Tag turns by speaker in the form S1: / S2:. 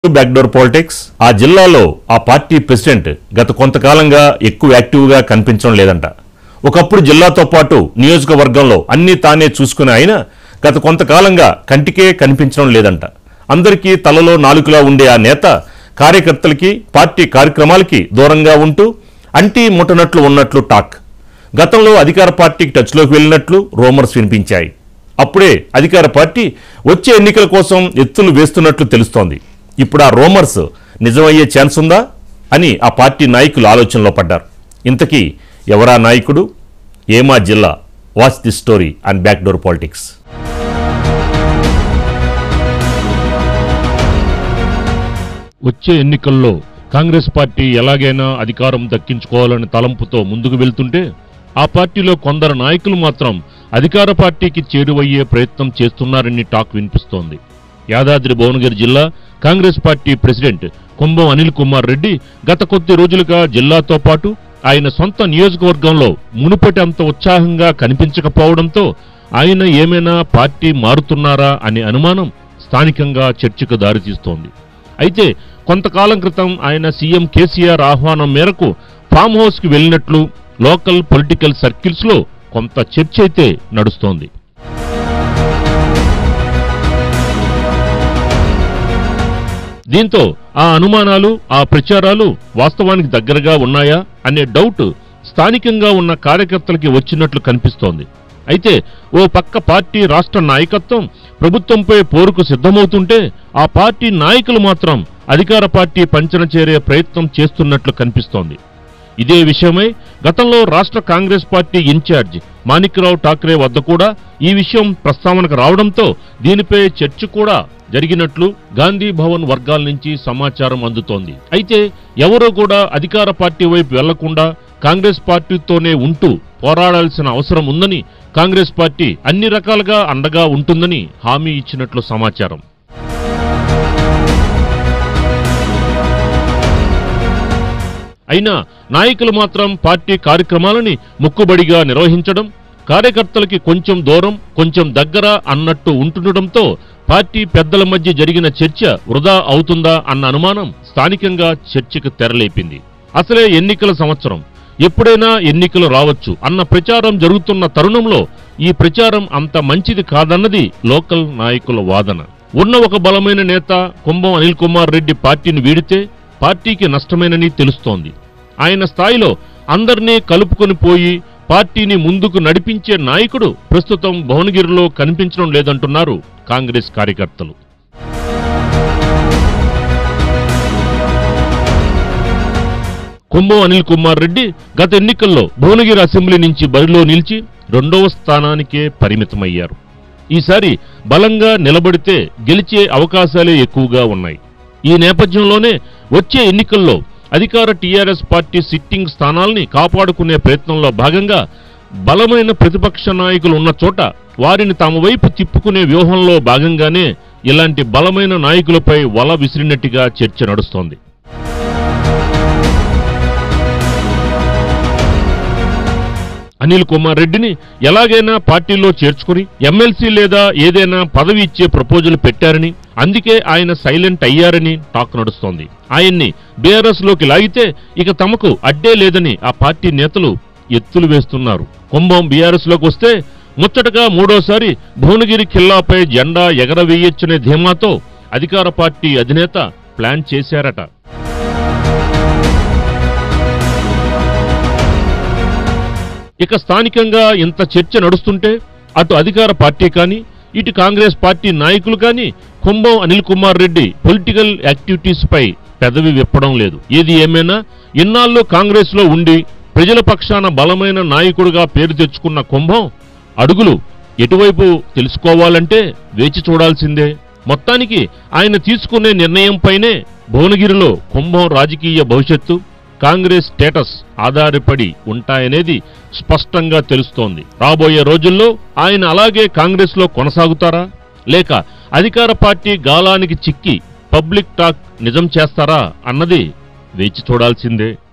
S1: backdoor politics ఆ జిల్లాలో ఆ పార్టీ ప్రెసిడెంట్ గత కొంతకాలంగా ఎక్కువ యాక్టివ్గా కనిపించడం లేదంట ఒకప్పుడు జిల్లాతో పాటు నియోజకవర్గంలో అన్నీ తానే చూసుకునే ఆయన గత కొంతకాలంగా కంటికే కనిపించడం లేదంట అందరికీ తలలో నాలుకలా ఉండే ఆ నేత కార్యకర్తలకి పార్టీ కార్యక్రమాలకి దూరంగా ఉంటూ అంటీ ముట్టనట్లు ఉన్నట్లు టాక్ గతంలో అధికార పార్టీకి టచ్లోకి వెళ్ళినట్లు రూమర్స్ వినిపించాయి అప్పుడే అధికార పార్టీ వచ్చే ఎన్నికల కోసం ఎత్తులు వేస్తున్నట్లు తెలుస్తోంది ఇప్పుడు ఆ రూమర్స్ నిజమయ్యే ఛాన్స్ ఉందా అని ఆ పార్టీ నాయకులు ఆలోచనలో పడ్డారు ఇంతకీ ఎవరా నాయకుడు ఏమా జిల్లా watch the story and backdoor politics
S2: వచ్చే ఎన్నికల్లో కాంగ్రెస్ పార్టీ ఎలాగైనా అధికారం దక్కించుకోవాలని తలంపుతో ముందుకు వెళ్తుంటే ఆ పార్టీలో కొందరు నాయకులు మాత్రం అధికార పార్టీకి చేరువయ్యే ప్రయత్నం చేస్తున్నారని టాక్ వినిపిస్తోంది యాదాద్రి భువనగిరి జిల్లా కాంగ్రెస్ పార్టీ ప్రెసిడెంట్ కుంభం అనిల్ కుమార్ రెడ్డి గత కొద్ది రోజులుగా జిల్లాతో పాటు ఆయన సొంత నియోజకవర్గంలో మునుపటి అంత ఉత్సాహంగా కనిపించకపోవడంతో ఆయన ఏమైనా పార్టీ మారుతున్నారా అనే అనుమానం స్థానికంగా చర్చకు దారితీస్తోంది అయితే కొంతకాలం క్రితం ఆయన సీఎం కేసీఆర్ ఆహ్వానం మేరకు ఫామ్ హౌస్ కి వెళ్ళినట్లు లోకల్ పొలిటికల్ సర్కిల్స్ లో కొంత చర్చ అయితే నడుస్తోంది దీంతో ఆ అనుమానాలు ఆ ప్రచారాలు వాస్తవానికి దగ్గరగా ఉన్నాయా అనే డౌట్ స్థానికంగా ఉన్న కార్యకర్తలకి వచ్చినట్లు కనిపిస్తోంది అయితే ఓ పక్క పార్టీ రాష్ట్ర నాయకత్వం ప్రభుత్వంపై పోరుకు సిద్ధమవుతుంటే ఆ పార్టీ నాయకులు మాత్రం అధికార పార్టీ పంచన చేరే ప్రయత్నం చేస్తున్నట్లు కనిపిస్తోంది ఇదే విషయమై గతంలో రాష్ట్ర కాంగ్రెస్ పార్టీ ఇన్ఛార్జ్ మాణిక్రావు ఠాక్రే వద్ద కూడా ఈ విషయం ప్రస్తావనకు రావడంతో దీనిపై చర్చ కూడా జరిగినట్లు గాంధీ భవన్ వర్గాల నుంచి సమాచారం అందుతోంది అయితే ఎవరూ కూడా అధికార పార్టీ వైపు వెళ్లకుండా కాంగ్రెస్ పార్టీతోనే ఉంటూ పోరాడాల్సిన అవసరం ఉందని కాంగ్రెస్ పార్టీ అన్ని రకాలుగా అండగా ఉంటుందని హామీ ఇచ్చినట్లు సమాచారం అయినా నాయకులు మాత్రం పార్టీ కార్యక్రమాలని ముక్కుబడిగా నిర్వహించడం కార్యకర్తలకి కొంచెం దూరం కొంచెం దగ్గర అన్నట్టు ఉంటుండటంతో పార్టీ పెద్దల మధ్య జరిగిన చర్చ వృధా అవుతుందా అన్న అనుమానం స్థానికంగా చర్చకు తెరలేపింది అసలే ఎన్నికల సంవత్సరం ఎప్పుడైనా ఎన్నికలు రావచ్చు అన్న ప్రచారం జరుగుతున్న తరుణంలో ఈ ప్రచారం అంత మంచిది కాదన్నది లోకల్ నాయకుల వాదన ఉన్న ఒక బలమైన నేత కుంభం అనిల్ కుమార్ రెడ్డి పార్టీని వీడితే పార్టీకి నష్టమేనని తెలుస్తోంది ఆయన స్థాయిలో అందర్నీ కలుపుకొని పోయి పార్టీని ముందుకు నడిపించే నాయకుడు ప్రస్తుతం భువనగిరిలో కనిపించడం లేదంటున్నారు కాంగ్రెస్ కార్యకర్తలు కుంభం అనిల్ కుమార్ రెడ్డి గత ఎన్నికల్లో భువనగిరి అసెంబ్లీ నుంచి బరిలో నిలిచి రెండవ స్థానానికే పరిమితమయ్యారు ఈసారి బలంగా నిలబడితే గెలిచే అవకాశాలే ఎక్కువగా ఉన్నాయి ఈ నేపథ్యంలోనే వచ్చే ఎన్నికల్లో అధికార టీఆర్ఎస్ పార్టీ సిట్టింగ్ స్థానాల్ని కాపాడుకునే ప్రయత్నంలో భాగంగా బలమైన ప్రతిపక్ష నాయకులు ఉన్న చోట వారిని తమ వైపు తిప్పుకునే వ్యూహంలో భాగంగానే ఇలాంటి బలమైన నాయకులపై వల విసిరినట్టుగా చర్చ నడుస్తోంది అనిల్ కుమార్ రెడ్డిని ఎలాగైనా పార్టీలో చేర్చుకుని ఎమ్మెల్సీ లేదా ఏదైనా పదవి ఇచ్చే ప్రపోజల్ పెట్టారని అందుకే ఆయన సైలెంట్ అయ్యారని టాక్ నడుస్తోంది ఆయన్ని బీఆర్ఎస్ లోకి లాగితే ఇక తమకు అడ్డే లేదని ఆ పార్టీ నేతలు ఎత్తులు వేస్తున్నారు కుంభం బీఆర్ఎస్ లోకి వస్తే ముచ్చటగా మూడోసారి భువనగిరి ఖిల్లాపై జెండా ఎగరవేయొచ్చనే ధీమాతో అధికార పార్టీ అధినేత ప్లాన్ చేశారట ఇక స్థానికంగా ఇంత చర్చ నడుస్తుంటే అటు అధికార పార్టీ కానీ ఇటు కాంగ్రెస్ పార్టీ నాయకులు కానీ కుంభం అనిల్ కుమార్ రెడ్డి పొలిటికల్ యాక్టివిటీస్ పై పెదవి విప్పడం లేదు ఏది ఏమైనా ఇన్నాళ్ళు కాంగ్రెస్ లో ఉండి ప్రజల పక్షాన బలమైన నాయకుడిగా పేరు తెచ్చుకున్న కుంభం అడుగులు ఎటువైపు తెలుసుకోవాలంటే వేచి చూడాల్సిందే మొత్తానికి ఆయన తీసుకునే నిర్ణయంపైనే భువనగిరిలో కుంభం రాజకీయ భవిష్యత్తు కాంగ్రెస్ స్టేటస్ ఆధారపడి ఉంటాయనేది స్పష్టంగా తెలుస్తోంది రాబోయే రోజుల్లో ఆయన అలాగే కాంగ్రెస్ లో కొనసాగుతారా లేక అధికార పార్టీ గాలానికి చిక్కి పబ్లిక్ టాక్ నిజం చేస్తారా అన్నది వేచి చూడాల్సిందే